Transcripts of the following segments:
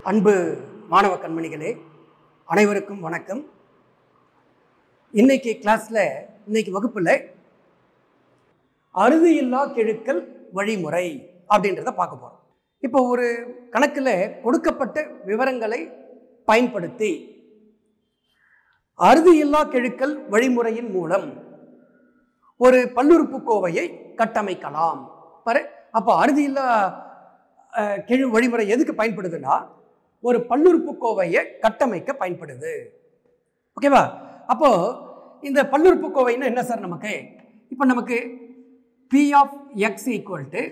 அன்பு மாணவ கண்மணிகளே அனைவருக்கும் வணக்கம் இன்னைக்கு கிளாஸில் இன்னைக்கு வகுப்பில் அறுதி இல்லா கெழுக்கல் வழிமுறை அப்படின்றத பார்க்க போகிறோம் இப்போ ஒரு கணக்கில் கொடுக்கப்பட்ட விவரங்களை பயன்படுத்தி அறுதி இல்லா கெழுக்கல் வழிமுறையின் மூலம் ஒரு பல்லுறுப்புக்கோவையை கட்டமைக்கலாம் பாரு அப்போ அறுதி இல்லா அஹ், கெழு வழிமுறை எதுக்கு பயன்படுதுன்னா ஒரு பல்லுறுப்புக்கோவையை கட்டமைக்க பயன்படுது ஓகேவா அப்போ இந்த பல்லுறுப்புக்கோவைன்னா என்ன சார் நமக்கு இப்போ நமக்கு P of X equal to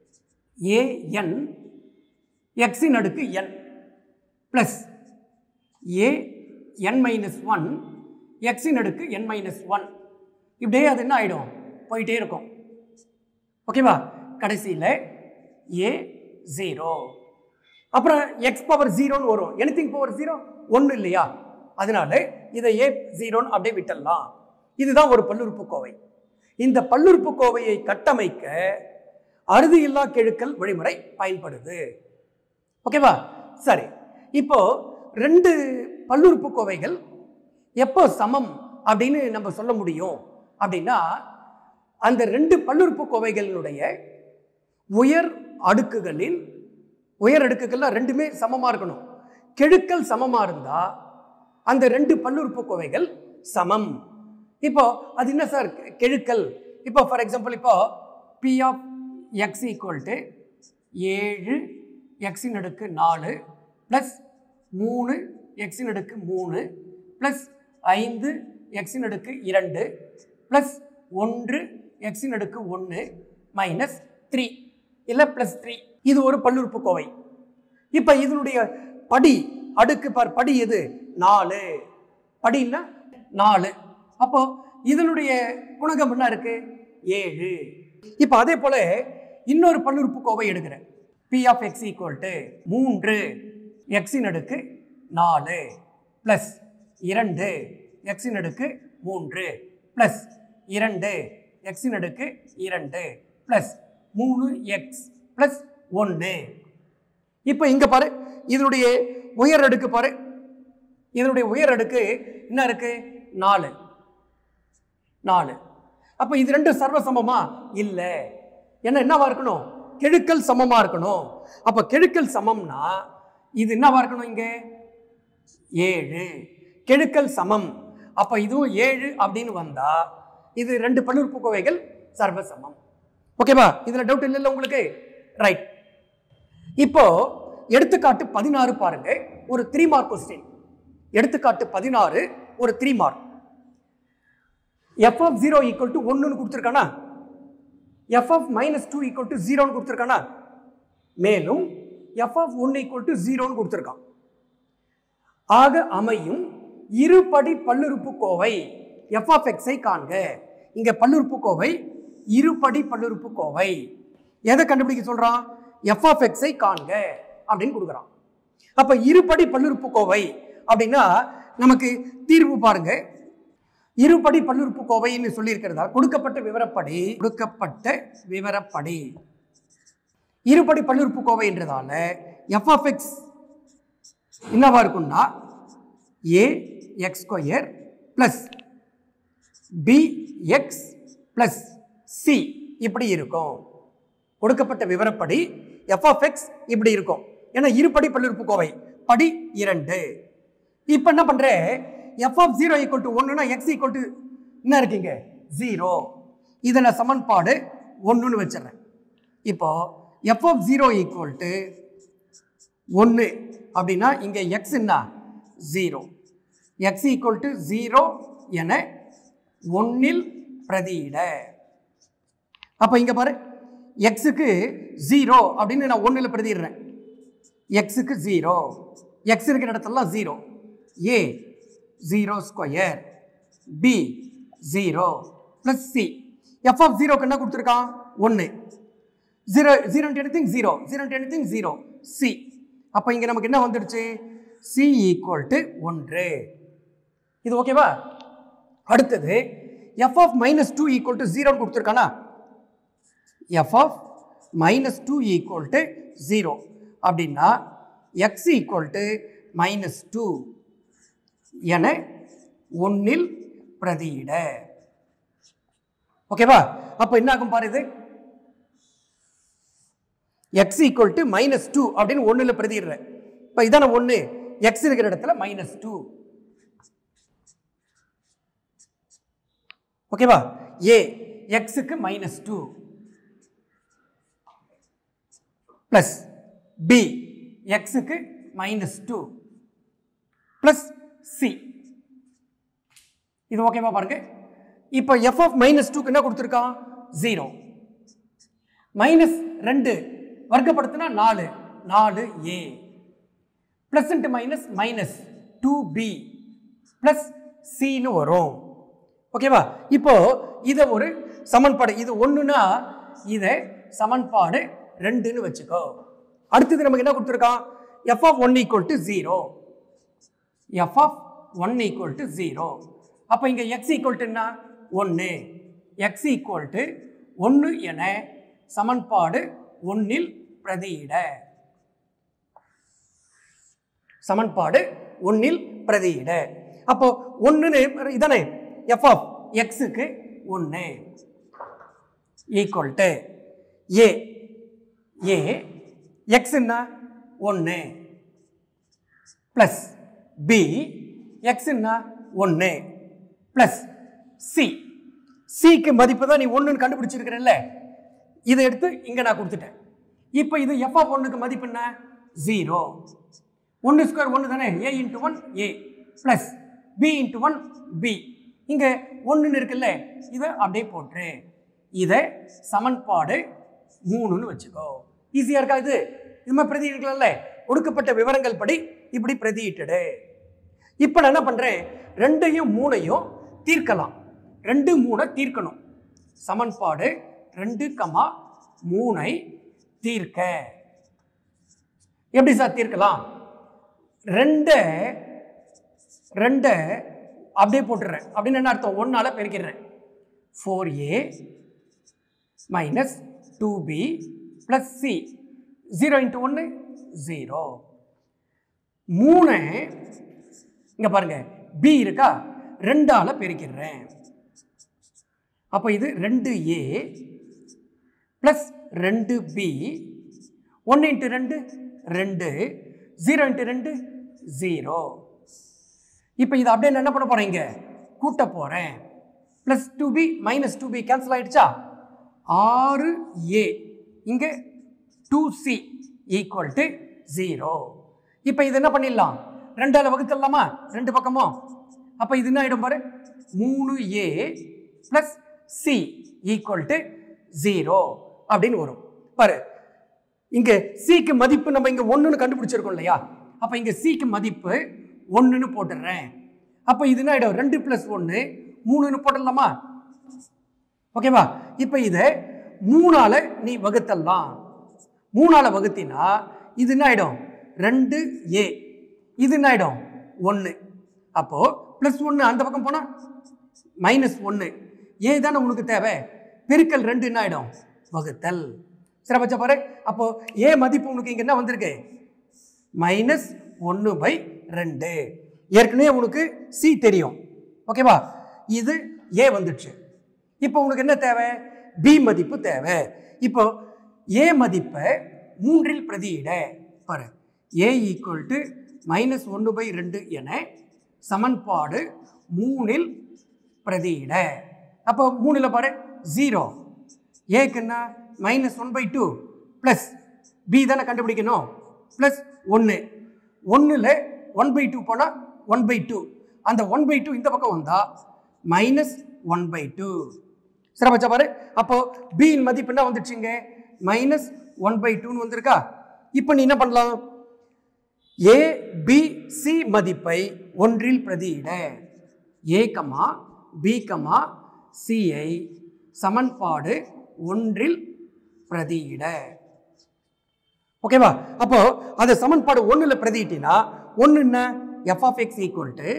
A N எக்ஸின் அடுக்கு N plus A N minus one எக்ஸின் அடுக்கு என் மைனஸ் ஒன் இப்படியே அது என்ன ஆகிடும் போயிட்டே இருக்கும் ஓகேவா கடைசியில் ஏ ஜீரோ அப்புறம் எக்ஸ் பவர் ஜீரோன்னு வரும் எனிதிங் பவர் ஜீரோ ஒன்று இல்லையா அதனால இதை ஏ ஜீரோன்னு அப்படியே விட்டுடலாம் இதுதான் ஒரு பல்லுறுப்புக்கோவை இந்த பல்லுறுப்புக்கோவையை கட்டமைக்க அறுதி இல்லா கெழுக்கல் வழிமுறை பயன்படுது ஓகேவா சரி இப்போ ரெண்டு பல்லுறுப்புக்கோவைகள் எப்போ சமம் அப்படின்னு நம்ம சொல்ல முடியும் அப்படின்னா அந்த ரெண்டு பல்லுறுப்புக்கோவைகளினுடைய உயர் அடுக்குகளில் உயர் அடுக்குகள்லாம் ரெண்டுமே சமமாக இருக்கணும் கெழுக்கள் சமமாக இருந்தால் அந்த ரெண்டு பல்லுறுப்புக்கோவைகள் சமம் இப்போ அது என்ன சார் கெ- கெழுக்கள் இப்போ ஃபார் எக்ஸாம்பிள் இப்போ P of X equal to ஏழு எக்ஸின் அடுக்கு நாலு ப்ளஸ் மூணு எக்ஸின் அடுக்கு மூணு ப்ளஸ் ஐந்து எக்ஸின் அடுக்கு இரண்டு ப்ளஸ் ஒன்று எக்ஸின் அடுக்கு ஒன்று மைனஸ் த்ரீ இல்லை ப்ளஸ் த்ரீ இது ஒரு பல்லுறுப்புக்கோவை இப்போ இதனுடைய படி அடுக்கு பார் படி எது நாலு படின்னா நாலு அப்போ இதனுடைய குணகம் என்ன இருக்கு ஏழு இப்போ அதே போல இன்னொரு பல்லுறுப்புக்கோவை எடுக்கிறேன் P of X equal to மூன்று எக்ஸின் அடுக்கு நாலு ப்ளஸ் இரண்டு எக்ஸின் அடுக்கு மூன்று ப்ளஸ் இரண்டு எக்ஸின் அடுக்கு இரண்டு ப்ளஸ் மூணு எக்ஸ் ப்ளஸ் ஒன்று இப்போ இங்கே பாரு இதனுடைய உயர் அடுக்கு பாரு இதனுடைய உயர் அடுக்கு என்ன இருக்கு நாலு நாலு அப்போ இது ரெண்டும் சர்வசமமா இல்லை என்ன என்னவா இருக்கணும் கெழுக்கல் சமமா இருக்கணும் அப்போ கெழுக்கல் சமம்னா இது என்னவா இருக்கணும் இங்கே ஏழு கெழுக்கல் சமம் அப்போ இதுவும் ஏழு அப்படின்னு வந்தா இது ரெண்டு பல்லுறுப்புக்கோவைகள் சர்வசமம் ஓகேவா இதுல டவுட் இல்லைல்ல உங்களுக்கு ரைட் இப்போ எடுத்துக்காட்டு பதினாறு பாருங்க ஒரு த்ரீ மார்க் கொஸ்டின் எடுத்துக்காட்டு பதினாறு ஒரு three mark F of zero equal to ஒன்றுன்னு கொடுத்துருக்கானா F of minus two equal to ஜீரோன்னு கொடுத்துருக்கானா மேலும் F of one equal to ஜீரோன்னு கொடுத்துருக்கான் ஆக அமையும் இருபடி பல்லுறுப்புக்கோவை எஃப் ஆஃப் எக்ஸை காண்க இங்க பல்லுறுப்புக்கோவை இருபடி பல்லுறுப்புக்கோவை எதை கண்டுபிடிக்க சொல்றான் எஃப் ஆஃப் எக்ஸை காண்க அப்படின்னு கொடுக்குறான் அப்ப இருபடி பல்லுறுப்புக்கோவை அப்படின்னா நமக்கு தீர்வு பாருங்க இருபடி பல்லுறுப்புக்கோவைன்னு சொல்லியிருக்கிறதா கொடுக்கப்பட்ட விவரப்படி கொடுக்கப்பட்ட விவரப்படி இருபடி பல்லுறுப்புக்கோவைன்றதால எஃப் ஆஃப் எக்ஸ் என்னவா இருக்கும்னா A X square plus B X plus C இப்படி இருக்கும் கொடுக்கப்பட்ட விவரப்படி எஃப் ஆஃப் எக்ஸ் இப்படி இருக்கும் ஏன்னா இருபடி பல்லுறுப்புக்கோவை படி இரண்டு இப்போ என்ன பண்ணுறேன் F of zero equal to ஒன்றுனா எக்ஸ் ஈக்குவல் டு என்ன இருக்கீங்க ஜீரோ இதை நான் சமன்பாடு ஒன்றுன்னு வச்சிடுறேன் இப்போ F of zero equal to ஒன்று அப்படின்னா இங்கே எக்ஸ் என்ன zero X equal to zero என ஒன்னில் பிரதியிட அப்போ இங்கே பாரு எக்ஸுக்கு ஜீரோ அப்படின்னு நான் ஒன்றில் பிரதிடுறேன் எக்ஸுக்கு ஜீரோ எக்ஸ் இருக்கிற இடத்துலலாம் zero A zero square B zero plus C F of ஜீரோக்கு என்ன கொடுத்துருக்கான் ஒன்று zero zero anything zero zero anything zero C அப்போ இங்கே நமக்கு என்ன வந்துடுச்சு சி ஈக்குவல் டு ஒன்று இது ஓகேவா அடுத்தது F of minus two equal to ஜீரோன்னு கொடுத்துருக்கானா F of minus two equal to zero அப்படின்னா X equal to minus two என ஒன்னில் பிரதியிட ஓகேவா அப்போ என்ன ஆகும் பாரு இது X equal to minus two அப்படின்னு ஒன்றில் பிரதியிடுறேன் இப்போ இதான ஒன்று எக்ஸ் இருக்கிற இடத்துல மைனஸ் டூ ஓகேவா ஏ எக்ஸுக்கு மைனஸ் டூ ப்ளஸ் பி எக்ஸுக்கு மைனஸ் டூ ப்ளஸ் சி இது ஓகேவா பாருங்க இப்போ எஃப் ஆஃப் மைனஸ் டூக்கு என்ன கொடுத்துருக்கான் ஜீரோ மைனஸ் ரெண்டு வர்க்கப்படுத்தினா நாலு நாலு A plus into minus minus two B plus சின்னு வரும் ஓகேவா இப்போ இதை ஒரு சமன்பாடு இது ஒன்றுனா இதை சமன்பாடு ரெண்டுன்னு வச்சுக்கோ அடுத்தது நமக்கு என்ன கொடுத்துருக்கான் F of one equal to zero F of one equal to zero அப்போ இங்கே எக்ஸ் ஈக்குவல் டு என்ன ஒன்று எக்ஸ் ஈக்குவல் டு ஒன்று என சமன்பாடு ஒன்னில் பிரதியிட சமன்பாடு ஒன்னில் பிரதியிட அப்போ ஒன்றுன்னு இதானே எஃப் ஆஃப் எக்ஸுக்கு ஒன்று ஈக்குவல் டு ஏ ஏ எக்ஸ்ன்னா ஒன்று ப்ளஸ் பி எக்ஸ்ன்னா ஒன்று ப்ளஸ் சி சிக்கு மதிப்பு தான் நீ ஒன்றுன்னு கண்டுபிடிச்சிருக்கிறல்ல இதை எடுத்து இங்கே நான் கொடுத்துட்டேன் இப்போ இது எஃப் ஆஃப் ஒன்றுக்கு மதிப்பு என்ன ஜீரோ ஒன்று ஸ்கொயர் ஒன்று தானே A into one A plus B into one B இங்கே ஒன்றுன்னு இருக்குல்ல இதை அப்படியே போட்டுரு இதை சமன்பாடு மூணுன்னு வச்சுக்கோ ஈஸியாக இருக்கா இது இது மாதிரி பிரதியிடலாம்ல ஒடுக்கப்பட்ட விவரங்கள் படி இப்படி பிரதியிட்டுடு இப்போ நான் என்ன பண்ணுறேன் ரெண்டையும் மூணையும் தீர்க்கலாம் ரெண்டு மூணை தீர்க்கணும் சமன்பாடு ரெண்டு கமா மூணை தீர்க்க எப்படி சார் தீர்க்கலாம் ரெண்டை ரெண்டை அப்படியே போட்டுடுறேன் அப்படின்னு என்ன அர்த்தம் ஒன்றால் பெருக்கிடுறேன் four A minus two B plus C zero into ஒன்று ஜீரோ மூணு இங்கே பாருங்க பி இருக்கா ரெண்டால் பெருக்கிடுறேன் அப்போ இது ரெண்டு ஏ ப்ளஸ் ரெண்டு பி ஒன்று இன்ட்டு ரெண்டு ரெண்டு ஜீரோ இன்ட்டு ரெண்டு ஜீரோ இப்போ இது அப்படியே நான் என்ன பண்ண போகிறேன் இங்கே கூட்ட போகிறேன் plus two B minus two B cancel ஆகிடுச்சா ஆறு ஏ இங்கே two C equal to zero இப்போ இது என்ன பண்ணிடலாம் ரெண்டால் வகுத்துடலாமா ரெண்டு பக்கமும் அப்போ இது என்ன ஆகிடும் பாரு மூணு A plus C equal to zero அப்படின்னு வரும் பாரு இங்கே சிக்கு மதிப்பு நம்ம இங்கே ஒன்றுன்னு கண்டுபிடிச்சிருக்கோம் இல்லையா அப்போ இங்கே சிக்கு மதிப்பு ஒன்றுன்னு போட்டுடுறேன் அப்போ இது என்ன ஆகிடும் ரெண்டு ப்ளஸ் ஒன்று மூணுன்னு போட்டுடலாமா ஓகேவா இப்போ இதை மூணால் நீ வகுத்தல்லாம் மூணால் வகுத்தினா இது என்ன ஆகிடும் ரெண்டு ஏ இது என்ன ஆகிடும் ஒன்று அப்போது ப்ளஸ் ஒன்று அந்த பக்கம் போனால் மைனஸ் ஒன்று ஏ தானே உனக்கு தேவை பெருக்கல் ரெண்டு என்ன ஆகிடும் வகுத்தல் சரி பச்சா பாரு அப்போது ஏ மதிப்பு உனக்கு இங்கே என்ன வந்திருக்கு மைனஸ் ஒன்று பை ரெண்டு ஏற்கனவே உனக்கு சி தெரியும் ஓகேவா இது ஏ வந்துடுச்சு இப்போ உனக்கு என்ன தேவை பி மதிப்பு தேவை இப்போ ஏ மதிப்பை மூன்றில் பிரதியிட பாரு ஏ ஈக்குவல் டு மைனஸ் ஒன்று பை ரெண்டு என சமன்பாடு மூணில் பிரதியிட அப்போ மூணில் பாரு ஜீரோ ஏக்கு என்ன minus one by two plus B தானே கண்டுபிடிக்கணும் ப்ளஸ் ஒன்று ஒன்றில் ஒன் பை டூ போனால் ஒன் பை டூ அந்த ஒன் பை டூ இந்த பக்கம் வந்தால் மைனஸ் ஒன் பை டூ சரி பச்சா பாரு அப்போ பியின் மதிப்பு என்ன வந்துடுச்சுங்க மைனஸ் ஒன் பை டூன்னு வந்திருக்கா இப்போ நீ என்ன பண்ணலாம் ஏ பி சி மதிப்பை ஒன்றில் பிரதியிட ஏ கமா பி கமா சியை சமன்பாடு ஒன்றில் பிரதியிட ஓகேவா அப்போ அதை சமன்பாடு ஒன்றில் பிரதியிட்டினா ஒன்று என்ன F of X equal to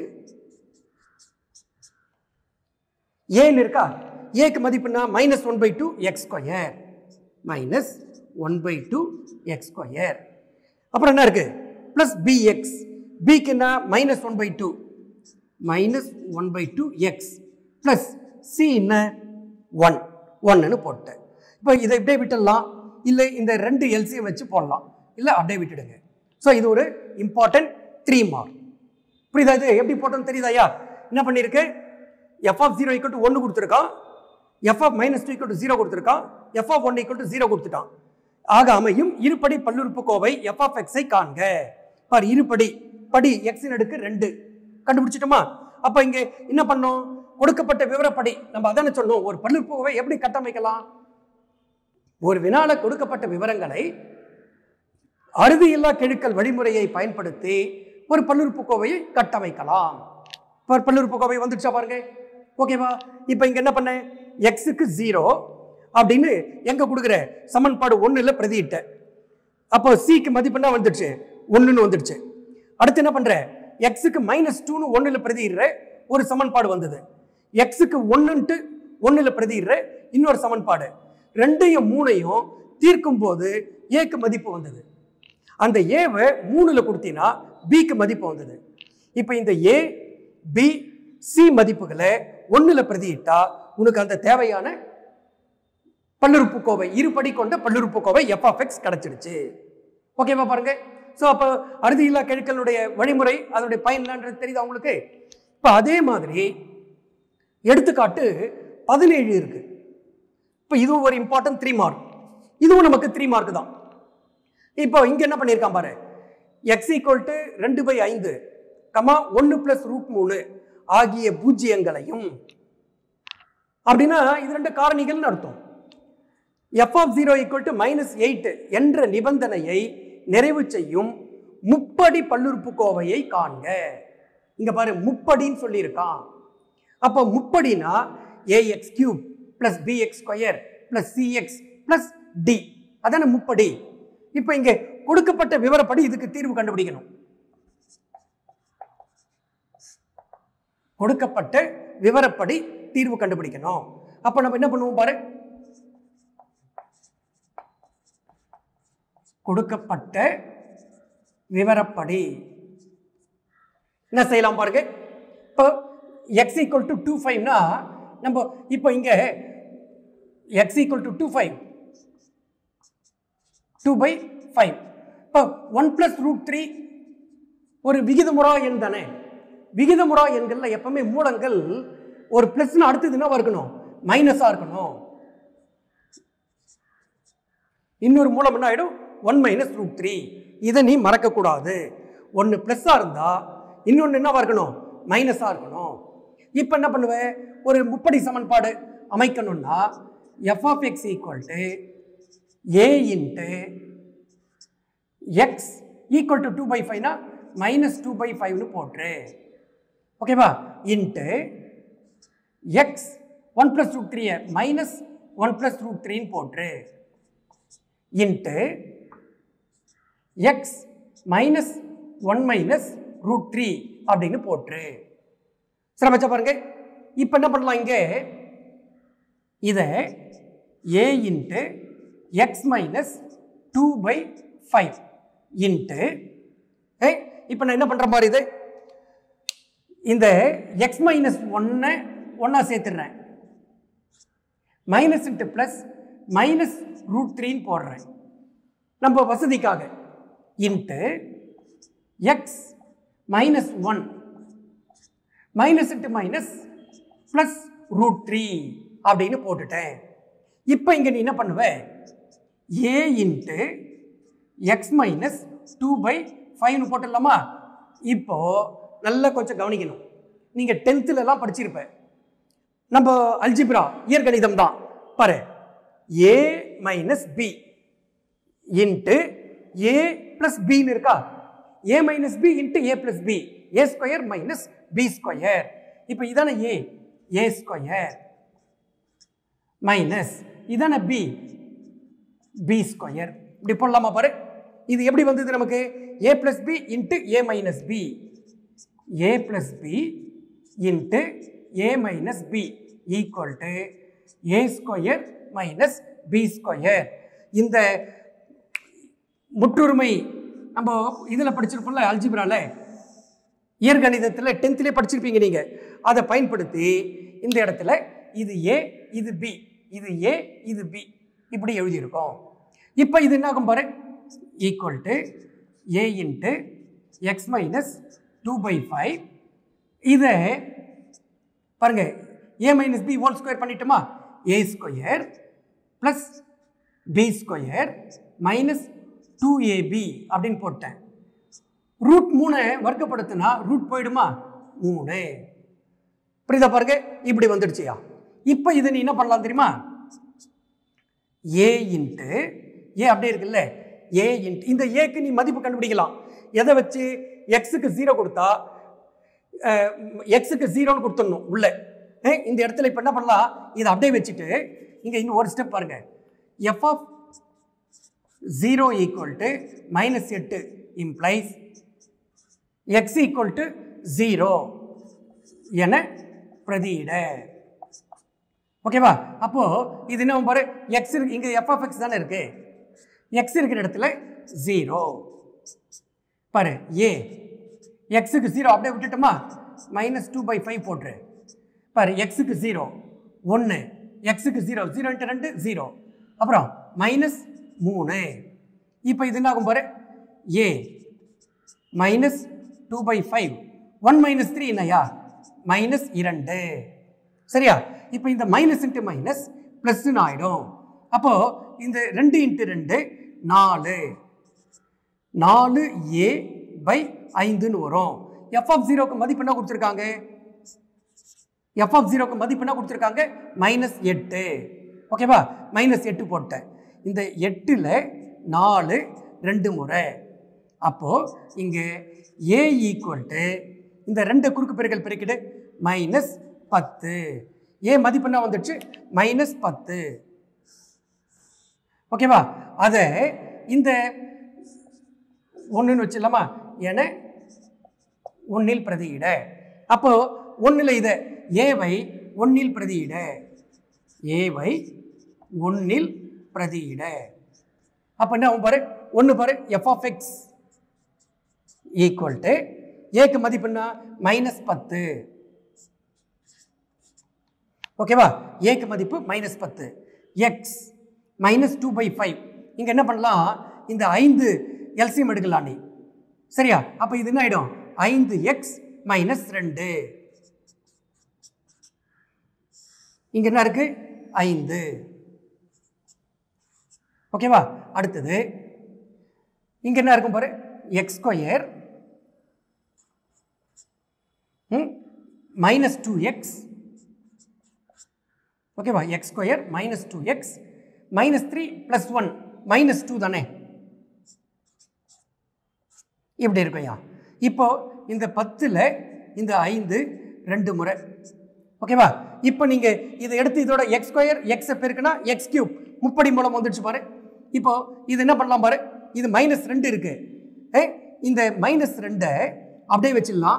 ஏன்னு இருக்கா ஏக்கு மதிப்புனா minus one by two X square minus one by two X square அப்புறம் என்ன இருக்கு ப்ளஸ் பிஎக்ஸ் பிக்கு என்ன minus one by two minus one by two X plus C என்ன ஒன் ஒன்னுன்னு போட்டேன் இப்போ இதை இப்படியே விட்டுடலாம் இல்லை இந்த ரெண்டு எல்சியும் வச்சு போடலாம் இல்லை அப்படியே விட்டுடுங்க ஸோ இது ஒரு இம்பார்ட்டன்ட் த்ரீ மார்க் புரியுதா இது எப்படி போட்டோம்னு தெரியுதாயா என்ன பண்ணியிருக்கு F of zero equal to ஒன்று கொடுத்துருக்கான் F of minus two equal to zero கொடுத்துருக்கான் F of one equal to zero கொடுத்துட்டான் ஆக அமையும் இருபடி பல்லுறுப்புக்கோவை எஃப் ஆஃப் எக்ஸை காண்க பார் இருபடி படி எக்ஸின் அடுக்கு ரெண்டு கண்டுபிடிச்சிட்டோமா அப்ப இங்க என்ன பண்ணோம் கொடுக்கப்பட்ட விவரப்படி நம்ம அதானே சொன்னோம் ஒரு பல்லுறுப்புக்கோவை எப்படி கட்டமைக்கலாம் ஒரு வினால கொடுக்கப்பட்ட விவரங்களை அறுதியில்லா கெழுக்கல் வழிமுறையை பயன்படுத்தி ஒரு பல்லுறுப்புக்கோவையை கட்டமைக்கலாம் இப்போ ஒரு பல்லுறுப்புக்கோவை வந்துடுச்சா பாருங்க ஓகேவா இப்போ இங்க என்ன பண்ணேன் எக்ஸுக்கு ஜீரோ அப்படின்னு எங்க கொடுக்குற சமன்பாடு ஒண்ணுல பிரதியிட்ட அப்போ சிக்கு மதிப்பு என்ன வந்துடுச்சு ஒண்ணுன்னு வந்துடுச்சு அடுத்து என்ன பண்ற எக்ஸுக்கு மைனஸ் டூன்னு ஒண்ணுல பிரதியிடுற ஒரு சமன்பாடு வந்தது எக்ஸுக்கு ஒன்னுன்ட்டு ஒண்ணுல பிரதியிடுற இன்னொரு சமன்பாடு ரெண்டையும் மூணையும் தீர்க்கும் போது ஏக்கு மதிப்பு வந்தது அந்த ஏவை மூணுல கொடுத்தீங்கன்னா பிக்கு மதிப்பு வந்தது இப்போ இந்த ஏ பி சி மதிப்புகளை ஒண்ணுல பிரதியிட்டா உனக்கு அந்த தேவையான பல்லுறுப்புக்கோவை இருபடி கொண்ட பல்லுறுப்புக்கோவை எஃப் ஆஃப் எக்ஸ் கிடைச்சிடுச்சு ஓகேவா பாருங்க ஸோ அப்போ அறுதியில்லா கெழுக்களுடைய வழிமுறை அதனுடைய பயன் என்னன்றது தெரியுதா உங்களுக்கு இப்போ அதே மாதிரி எடுத்துக்காட்டு பதினேழு இருக்கு இப்போ இதுவும் ஒரு இம்பார்ட்டன்ட் த்ரீ மார்க் இதுவும் நமக்கு த்ரீ மார்க் தான் இப்போ இங்க என்ன பண்ணியிருக்கான் பாரு எக்ஸ் ஈக்குவல் டு ரெண்டு பை ஐந்து கமா ஒன்று பிளஸ் ரூட் மூணு ஆகிய பூஜ்ஜியங்களையும் அப்படின்னா இது ரெண்டு காரணிகள்னு அர்த்தம் F of zero equal to minus eight என்ற நிபந்தனையை நிறைவு செய்யும் முப்படி பல்லுறுப்புக்கோவையை காண்க இங்க பாரு முப்படின்னு சொல்லியிருக்கான் அப்போ முப்படினா A X cube plus B X square plus C X plus D அதான முப்படி இப்போ இங்க கொடுக்கப்பட்ட விவரப்படி இதுக்கு தீர்வு கண்டுபிடிக்கணும் கொடுக்கப்பட்ட விவரப்படி தீர்வு கண்டுபிடிக்கணும் அப்ப நம்ம என்ன பண்ணுவோம் பாரு கொடுக்கப்பட்ட விவரப்படி என்ன செய்யலாம் பாருங்க இப்போ எக்ஸ் ஈக்குவல் டு டூ ஃபைவ்னா நம்ம இப்போ இங்க X equal to two five two by five இப்போ ஒன் பிளஸ் ரூட் த்ரீ ஒரு விகிதமுறா எண் தானே விகிதமுறா எண்கள்ல எப்பவுமே மூலங்கள் ஒரு பிளஸ்னு அடுத்தது என்னவா இருக்கணும் மைனஸா இருக்கணும் இன்னொரு மூலம் என்ன ஆயிடும் ஒன் மைனஸ் ரூட் த்ரீ இதை நீ மறக்கக்கூடாது ஒன்று ப்ளஸ்ஸாக இருந்தால் இன்னொன்று என்னவா இருக்கணும் மைனஸாக இருக்கணும் இப்போ என்ன பண்ணுவேன் ஒரு முப்படி சமன்பாடு அமைக்கணும்னா F of X equal to A into X equal to two by ஃபைவ்னா மைனஸ் டூ பை ஃபைவ்னு போட்டுரு ஓகேவா into X one plus root த்ரீயை மைனஸ் ஒன் ப்ளஸ் ரூட் த்ரீன்னு போட்டுரு into X minus one minus root three அப்படின்னு போட்டுரு சிரமச்சா பாருங்க இப்போ என்ன பண்ணலாம் இங்கே இதை A into X minus two by five into A இப்போ நான் என்ன பண்ணுற மாதிரி இது இந்த எக்ஸ் மைனஸ் ஒன்னை ஒன்றா சேர்த்துடுறேன் minus into plus minus root த்ரீன்னு போடுறேன் நம்ம வசதிக்காக into X minus one minus into minus plus root three அப்படின்னு போட்டுட்டேன் இப்போ இங்கே நீ என்ன பண்ணுவ A into X minus two by ஃபைவ்னு போட்டுடலாமா இப்போ நல்லா கொஞ்சம் கவனிக்கணும் நீங்கள் டென்த்துலலாம் படிச்சிருப்ப நம்ம அல்ஜிப்ரா இயற்கணிதம் தான் பாரு A minus B into A plus பின்னு இருக்கா A minus B into A plus B A square minus B square இப்போ இதான ஏ ஏ ஸ்கொயர் மைனஸ் இதான பி பி ஸ்கொயர் இப்படி போடலாமா பாரு இது எப்படி வந்தது நமக்கு A plus B into A minus B A plus B into A minus B equal to A square minus B square இந்த முற்றுரிமை நம்ம இதில் படிச்சிருப்போம்ல அல்ஜிப்ரால இயற்கணிதத்தில் டென்த்லேயே படிச்சிருப்பீங்க நீங்கள் அதை பயன்படுத்தி இந்த இடத்துல இது ஏ இது பி இது ஏ இது பி இப்படி எழுதியிருக்கோம் இப்போ இது என்ன ஆகும் பாரு equal to A into X minus two by five இதை பாருங்க A minus B whole square பண்ணிட்டோமா A square plus B square minus two A B அப்படின்னு போட்டேன் ரூட் மூணை வர்க்கப்படுத்தினா ரூட் போயிடுமா மூணு புரியுதா பாருங்க இப்படி வந்துடுச்சியா இப்போ இதை நீ என்ன பண்ணலாம் தெரியுமா ஏ இன்ட்டு ஏ அப்படியே இருக்குல்ல ஏ இன்ட்டு இந்த ஏக்கு நீ மதிப்பு கண்டுபிடிக்கலாம் எதை வச்சு எக்ஸுக்கு ஜீரோ கொடுத்தா எக்ஸுக்கு ஜீரோன்னு கொடுத்துடணும் உள்ள ஏ, இந்த இடத்துல இப்போ என்ன பண்ணலாம் இதை அப்படியே வச்சுட்டு இங்கே இன்னும் ஒரு ஸ்டெப் பாருங்க F of zero equal to minus எட்டு implies X equal to zero என பிரதியிட ஓகேவா அப்போ இது என்ன பாரு எக்ஸ் இருக்கு இங்கே எஃப் ஆஃப் எக்ஸ் தானே இருக்கு எக்ஸ் இருக்கிற இடத்துல ஜீரோ பாரு ஏ எக்ஸுக்கு ஜீரோ அப்படியே விட்டுட்டோமா மைனஸ் டூ பை ஃபைவ் போட்டுரு பாரு எக்ஸுக்கு ஜீரோ ஒன்று எக்ஸுக்கு ஜீரோ ஜீரோ இன்ட்டு ரெண்டு ஜீரோ அப்புறம் மைனஸ் மூணு இப்போ இது என்ன ஆகும் பாரு A minus two by five one minus three என்னையா மைனஸ் இரண்டு சரியா இப்போ இந்த மைனஸ் இன்ட்டு மைனஸ் ப்ளஸ்ன்னு ஆகிடும் அப்போது இந்த ரெண்டு இன்ட்டு ரெண்டு நாலு நாலு ஏ பை ஐந்துன்னு வரும் எஃப் ஆஃப் ஜீரோக்கு மதிப்பு என்ன கொடுத்துருக்காங்க எஃப் ஆஃப் ஜீரோக்கு மதிப்பு என்ன கொடுத்துருக்காங்க மைனஸ் எட்டு ஓகேவா மைனஸ் எட்டு போட்டேன் இந்த எட்டில் நாலு ரெண்டு முறை அப்போது இங்கே ஏ ஈக்குவல் டு இந்த ரெண்டு குறுக்கு பெருக்கல் பெருக்கிடு மைனஸ் பத்து ஏ மதிப்பு என்ன வந்துடுச்சு மைனஸ் பத்து ஓகேவா அதை இந்த ஒன்றுன்னு வச்சிடலாமா என ஒன்னில் பிரதியிட அப்போ ஒன்றில் இதை ஏவை ஒன்னில் பிரதியிட ஏவை ஒன்னில் பிரதியிட அப்போ என்ன ஆகும் பாரு ஒன்று பாரு F of X equal to ஏக்கு மதிப்பு என்ன மைனஸ் பத்து ஓகேவா ஏக்கு மதிப்பு மைனஸ் பத்து X minus two by five இங்கே என்ன பண்ணலாம் இந்த ஐந்து எல்சிஎம் எடுக்கலாம் நீ சரியா அப்போ இது என்ன ஆகிடும் ஐந்து எக்ஸ் மைனஸ் ரெண்டு இங்கே என்ன இருக்கு ஐந்து ஓகேவா அடுத்தது இங்கே என்ன இருக்கும் பாரு X square minus two X ஓகேவா X square minus two X minus three plus one minus two தானே இப்படி இருக்கும்யா இப்போ இந்த பத்தில் இந்த ஐந்து ரெண்டு முறை ஓகேவா இப்போ நீங்கள் இதை எடுத்து இதோட எக்ஸ் ஸ்கொயர் எக்ஸை பெருக்குனா எக்ஸ் கியூப் முப்படி மூலம் வந்துடுச்சு பாரு இப்போ இது என்ன பண்ணலாம் பாரு இது மைனஸ் ரெண்டு இருக்கு ஏ இந்த மைனஸ் ரெண்டை அப்படியே வச்சிடலாம்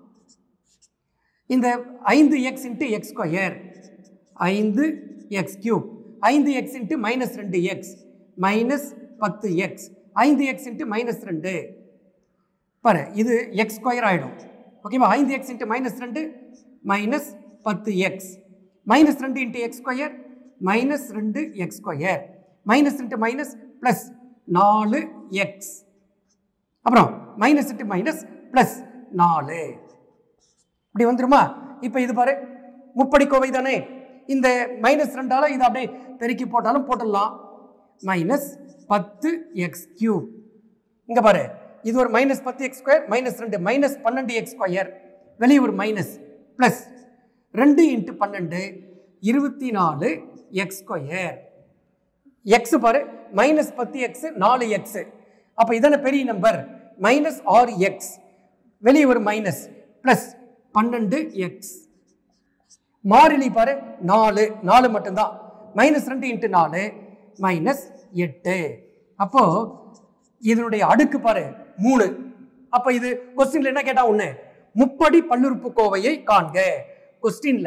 இந்த ஐந்து எக்ஸ் இன்ட்டு எக்ஸ் ஸ்கொயர் ஐந்து எக்ஸ் கியூப் ஐந்து எக்ஸ் இன்ட்டு மைனஸ் ரெண்டு எக்ஸ் மைனஸ் பத்து எக்ஸ் ஐந்து எக்ஸ் இன்ட்டு மைனஸ் ரெண்டு பாரு இது எக்ஸ் ஸ்கொயர் ஆகிடும் ஓகேவா ஐந்து எக்ஸ் இன்ட்டு மைனஸ் ரெண்டு மைனஸ் பத்து எக்ஸ் மைனஸ் ரெண்டு இன்ட்டு எக்ஸ் ஸ்கொயர் மைனஸ் ரெண்டு X square minus into minus plus நாலு எக்ஸ் அப்புறம் மைனஸ் இன்ட்டு மைனஸ் ப்ளஸ் நாலு இப்படி வந்துருமா இப்போ இது பாரு முப்படி கோவை தானே இந்த மைனஸ் ரெண்டால இதை அப்படியே பெருக்கி போட்டாலும் போட்டுடலாம் மைனஸ் பத்து எக்ஸ் கியூப் இங்கே பாரு இது ஒரு மைனஸ் பத்து எக்ஸ் ஸ்கொயர் மைனஸ் ரெண்டு மைனஸ் பன்னெண்டு எக்ஸ் ஸ்கொயர் வெளியே ஒரு மைனஸ் ப்ளஸ் ரெண்டு இன்ட்டு பன்னெண்டு இருபத்தி நாலு எக்ஸ் ஸ்கொயர் எக்ஸ் பாரு மைனஸ் பத்து எக்ஸ் நாலு எக்ஸ் அப்போ இதான பெரிய நம்பர் மைனஸ் ஆறு எக்ஸ் வெளியே ஒரு மைனஸ் ப்ளஸ் பன்னெண்டு எக்ஸ் மாறிலி பாரு நாலு நாலு மட்டும்தான் மைனஸ் ரெண்டு இன்ட்டு நாலு மைனஸ் எட்டு அப்போ இதனுடைய அடுக்கு பாரு மூணு அப்போ இது கொஸ்டின்ல என்ன கேட்டா ஒன்று முப்படி பல்லுறுப்புக்கோவையை காண்க கொஸ்டின்ல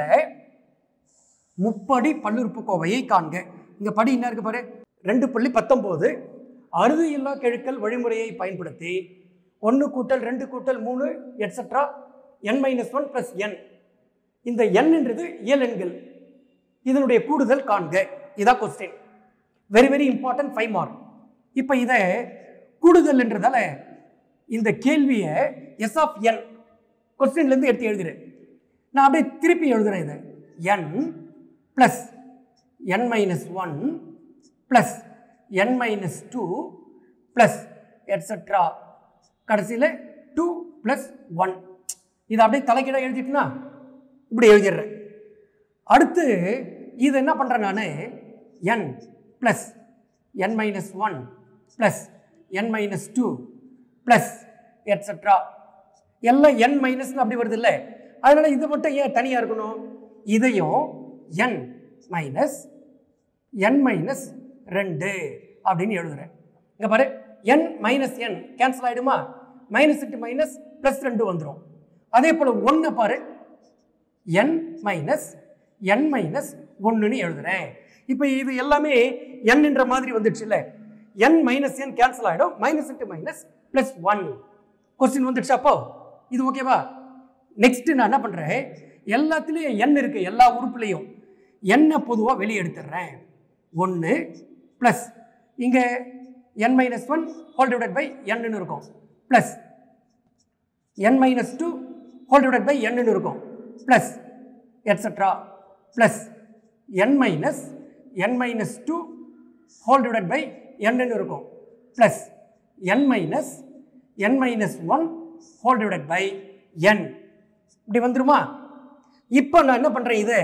முப்படி பல்லுறுப்புக்கோவையை காண்க இங்க படி என்ன இருக்கு பாரு ரெண்டு புள்ளி பத்தொம்போது அறுதி இல்லா கெழுக்கல் வழிமுறையை பயன்படுத்தி ஒன்று கூட்டல் ரெண்டு கூட்டல் மூணு etcetera N minus one plus N இந்த எண்ன்றது இயல் எண்கள் இதனுடைய கூடுதல் காண்க இதான் question very very important five mark இப்போ இதை கூடுதல்ன்றதால இந்த கேள்வியை எஸ் ஆஃப் என் கொஸ்டின்லேருந்து எடுத்து எழுதுறேன் நான் அப்படியே திருப்பி எழுதுறேன் இதை என் ப்ளஸ் என் மைனஸ் ஒன் ப்ளஸ் என் மைனஸ் டூ ப்ளஸ் எட்ஸட்ரா கடைசியில் டூ ப்ளஸ் ஒன் இதை அப்படியே தலைக்கீழ எழுதிட்டுனா இப்படி எழுதிடுறேன் அடுத்து இது என்ன பண்ணுறேன் நான் என் ப்ளஸ் என் மைனஸ் ஒன் ப்ளஸ் என் மைனஸ் டூ ப்ளஸ் எட்ஸட்ரா எல்லாம் என் மைனஸ்னு அப்படி வருது இல்லை அதனால் இது மட்டும் ஏன் தனியாக இருக்கணும் இதையும் என் மைனஸ் என் மைனஸ் ரெண்டு அப்படின்னு எழுதுறேன் இங்கே பாரு என் மைனஸ் என் கேன்சல் ஆகிடுமா மைனஸ் இன்ட்டு மைனஸ் ப்ளஸ் ரெண்டு வந்துடும் அதே போல் ஒன்றை பாரு என் மைனஸ் என் மைனஸ் ஒன்றுன்னு எழுதுறேன் இப்போ இது எல்லாமே என்ற மாதிரி வந்துடுச்சுல்ல என் மைனஸ் என் கேன்சல் ஆகிடும் minus into minus plus one question வந்துடுச்சு அப்போ இது ஓகேவா நெக்ஸ்ட் நான் என்ன பண்ணுறேன் எல்லாத்துலேயும் எண் இருக்கு எல்லா உறுப்புலையும் எண்ணை பொதுவாக வெளியே எடுத்துடுறேன் ஒன்று ப்ளஸ் இங்கே n minus one whole divide by n இருக்கும் plus N minus two whole divide by n இருக்கும் plus etcetera plus N minus n minus two whole divide by n இருக்கும் plus N minus n minus one whole divide by n இப்படி வந்துருமா இப்போ நான் என்ன பண்ணுறேன் இதை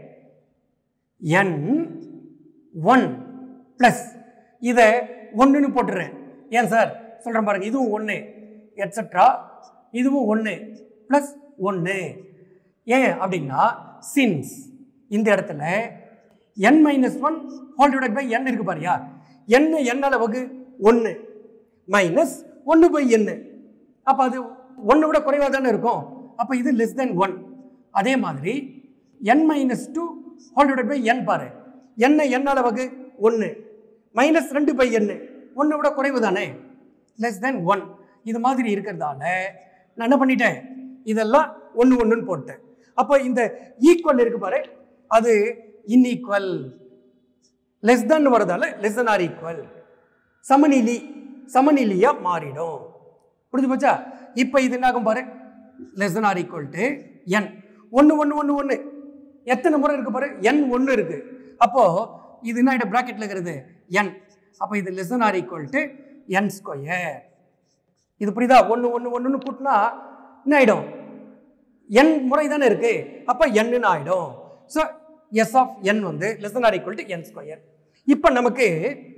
என் ஒன் ப்ளஸ் இதை ஒன்றுன்னு போட்டுறேன் ஏன் சார் சொல்கிறேன் பாருங்க இதுவும் ஒன்று எட்ஸட்ரா இதுவும் ஒன்று ப்ளஸ் ஒன்று ஏன் அப்படின்னா சின்ஸ் இந்த இடத்துல n minus one whole divide by n இருக்கு பாரியா என்ன என் அளவுக்கு ஒன்று மைனஸ் ஒன்று பை என் அப்போ அது ஒன்றை விட குறைவாக தானே இருக்கும் அப்போ இது லெஸ் தென் ஒன் அதே மாதிரி n minus two whole divide by n பாரு என்ன என் அளவுக்கு ஒன்று மைனஸ் ரெண்டு பை எண்ணு ஒன்றை விட குறைவு தானே லெஸ் தென் ஒன் இது மாதிரி இருக்கிறதால நான் என்ன பண்ணிட்டேன் இதெல்லாம் ஒன்று ஒன்றுன்னு போட்டேன் அப்போ இந்த ஈக்குவல் இருக்கு பாரு அது இன்ஈக்குவல் லெஸ் தென் வரதால லெஸ் தென் ஆர் ஈக்குவல் சமநிலி சமநிலியா மாறிடும் புரிஞ்சு போச்சா இப்போ இது என்ன ஆகும் பாரு less than or equal to n ஒன்று ஒன்று ஒன்று ஒன்று எத்தனை முறை இருக்கு பாரு என் ஒன்று இருக்கு அப்போ இது என்ன ஆகிடும் ப்ராக்கெட்டில் இருக்கிறது என் அப்போ இது less than or equal to n square இது புரியுதா ஒன்று ஒன்று ஒன்றுன்னு கூட்டினா என்ன ஆகிடும் என் முறை தானே இருக்கு அப்போ என்னன்னு ஆகிடும் ஸோ எஸ் ஆஃப் என் வந்து less than or equal to n square இப்போ நமக்கு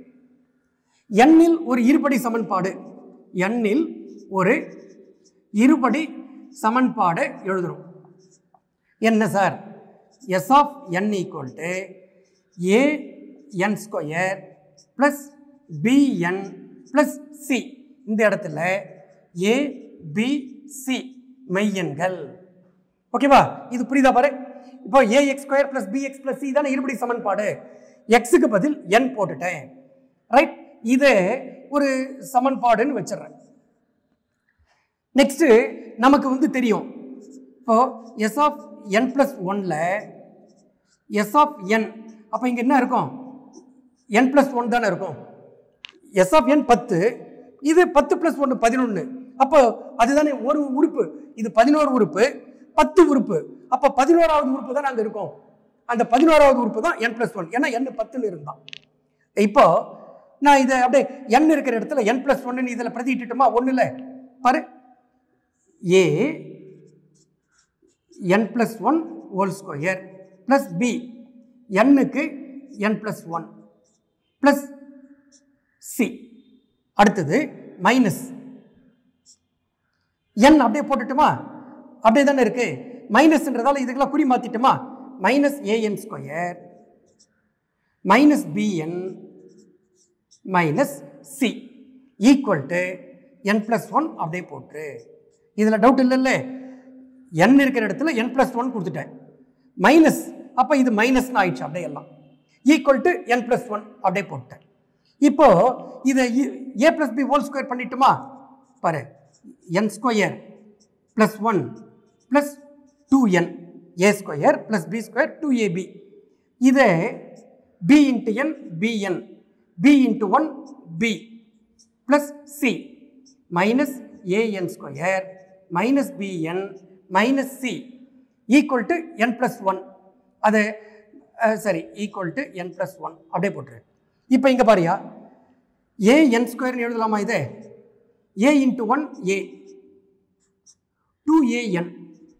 எண்ணில் ஒரு இருபடி சமன்பாடு எண்ணில் ஒரு இருபடி சமன்பாடு எழுதுறோம் என்ன sir S of n equal to A n square plus B N plus C இந்த இடத்துல ஏ பி சி மெய்யெண்கள் ஓகேவா இது புரியுதா பாரு இப்போ A X square plus B X plus C தானே இருபடி சமன்பாடு எக்ஸுக்கு பதில் என் போட்டுட்டேன் ரைட் இது ஒரு சமன்பாடுன்னு வச்சிடுறேன் நெக்ஸ்ட்டு நமக்கு வந்து தெரியும் இப்போ எஸ் ஆஃப் என் ப்ளஸ் ஒனில் எஸ் ஆஃப் என் அப்போ இங்கே என்ன இருக்கும் என் ப்ளஸ் ஒன் தானே இருக்கும் எஸ் ஆஃப் என் பத்து இது பத்து ப்ளஸ் ஒன்று பதினொன்று அப்போ அதுதானே ஒரு உறுப்பு இது பதினோரு உறுப்பு பத்து உறுப்பு அப்போ பதினோராவது உறுப்பு தான் அங்கே இருக்கும் அந்த பதினோராவது உறுப்பு தான் என் ப்ளஸ் ஒன் ஏன்னா என் பத்துன்னு இருந்தான் இப்போ நான் இதை அப்படியே என் இருக்கிற இடத்துல என் ப்ளஸ் ஒன்னு இதில் பிரதிட்டுமா ஒன்றும் இல்லை பாரு A n plus one whole square plus B எண்ணுக்கு n plus one plus C அடுத்தது மைனஸ் என் அப்படியே போட்டுட்டுமா அப்படியே தானே இருக்கு மைனஸ்ன்றதால இதுக்கெல்லாம் குறி மாத்திட்டுமா minus A N square minus B N minus C equal to n plus one அப்படியே போட்டு இதில் டவுட் இல்லைல்ல என் இருக்கிற இடத்துல என் ப்ளஸ் ஒன் கொடுத்துட்டேன் மைனஸ் அப்போ இது மைனஸ்னு ஆயிடுச்சு அப்படியே எல்லாம் equal to n plus one அப்படியே போட்டேன் இப்போ இதை ஏ பிளஸ் பி ஹோல் ஸ்கொயர் பண்ணிட்டுமா பாரு n square plus one plus two n A square plus B square two A B இதை B into n B N B into one B plus C minus A N square minus B N minus C equal to n plus one அது ah, சரி equal to n plus one அப்படியே போட்டுரு இப்போ இங்கே பாரியா ஏ என் ஸ்கொயர்னு எழுதலாமா இது A into one A two A N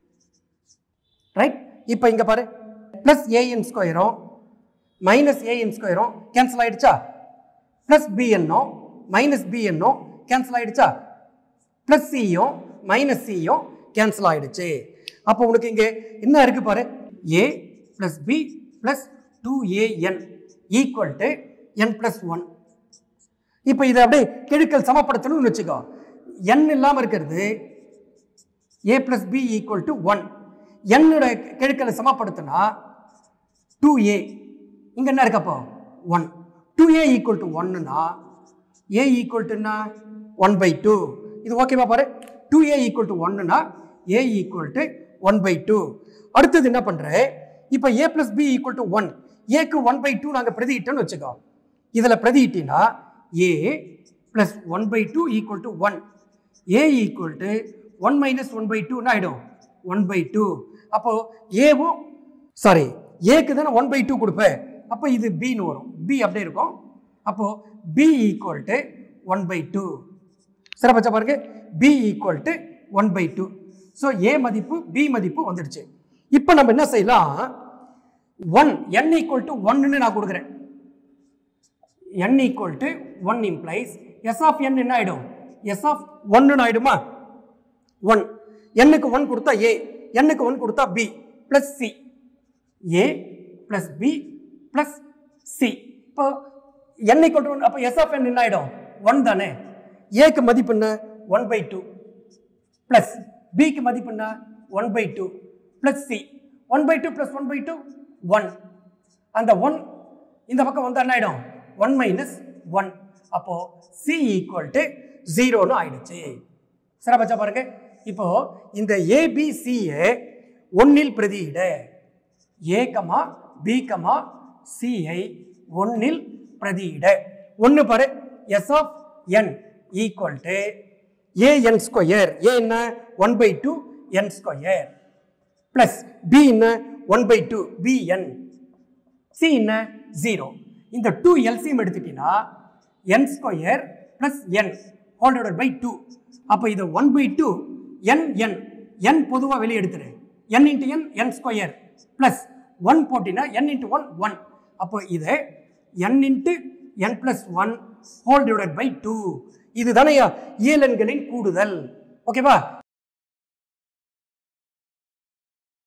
right இப்போ இங்கே பாரு ப்ளஸ் ஏஎன் ஸ்கொயரும் மைனஸ் ஏஎன் ஸ்கொயரும் கேன்சல் ஆயிடுச்சா ப்ளஸ் பிஎன்னோ மைனஸ் பிஎன்னோ கேன்சல் ஆயிடுச்சா ப்ளஸ் சியும் மைனஸ் சியும் கேன்சல் ஆயிடுச்சு அப்போ உனக்கு இங்கே என்ன இருக்கு பாரு A plus B plus two A N equal to n plus one இப்போ இதை அப்படியே கெழுக்கல் சமப்படுத்தணும்னு வச்சுக்கோ n இல்லாமல் இருக்கிறது A plus B equal to one என்னோட கெழுக்கலை சமப்படுத்தினா டூ ஏ இங்கே என்ன இருக்கப்போ one two A equal to ஒன்னுனா ஏ ஈக்குவல் டுன்னா ஒன் பை டூ இது ஓகேவா பாரு டூ ஏ ஈக்குவல் டு ஒன்னுனா A equal to one by two அடுத்தது என்ன பண்ணுறேன் இப்போ A plus B equal to one ஏக்கு ஒன் பை டூ நாங்கள் பிரதியிட்டோன்னு வச்சுக்கோ இதில் பிரதியிட்டினா A plus one by two equal to one A equal to one minus one by டூன்னு ஆகிடும் ஒன் பை டூ அப்போது ஏவும் சாரி ஏக்கு தானே ஒன் பை டூ கொடுப்பேன் அப்போ இது பின்னு வரும் பி அப்படியே இருக்கும் அப்போது B equal to one by two சிறப்பச்சா பாருங்க B equal to one by two so A மதிப்பு பி மதிப்பு வந்துடுச்சு இப்போ நம்ம என்ன செய்யலாம் ஒன் என் ஈக்குவல் டு ஒன்னு நான் கொடுக்குறேன் n equal to 1 implies s of n என்ன ஆயிடும் s of 1 ஆயிடுமா 1 n க்கு 1 கொடுத்தா a n க்கு 1 கொடுத்தா b plus c a plus b plus c இப்போ n equal to 1 அப்போ s of n என்ன ஆயிடும் 1 தானே a க்கு மதிப்பு என்ன 1 by 2 plus b க்கு மதிப்பு என்ன 1 by 2 plus c 1 by 2 plus 1 by 2 1 அந்த 1 இந்த பக்கம் வந்தா என்ன ஆயிடும் 1 மைனஸ் 1 அப்போ c ஈக்குவல் டு ஜீரோன்னு ஆயிடுச்சு சிறப்பச்சா பாருங்க இப்போ இந்த ஏபிசியை ஒன்னில் பிரதியிட ஏ கமா பி கமா சிஐ ஒன்னில் பிரதியிட ஒன்று பாரு S of n equal to A N square A என்ன one by two n square plus B என்ன one by two B N C என்ன ஜீரோ இந்த டூ எல்சிஎம் எடுத்துட்டீங்கன்னா n square plus n whole divided by two அப்போ இது one by two n n n பொதுவாக வெளியே எடுத்துரு n into n n square plus one போட்டினா என் இன்ட்டு ஒன் ஒன் அப்போ இது n into n plus one whole divided by two இது தானே இயலன்களின் கூடுதல் ஓகேவா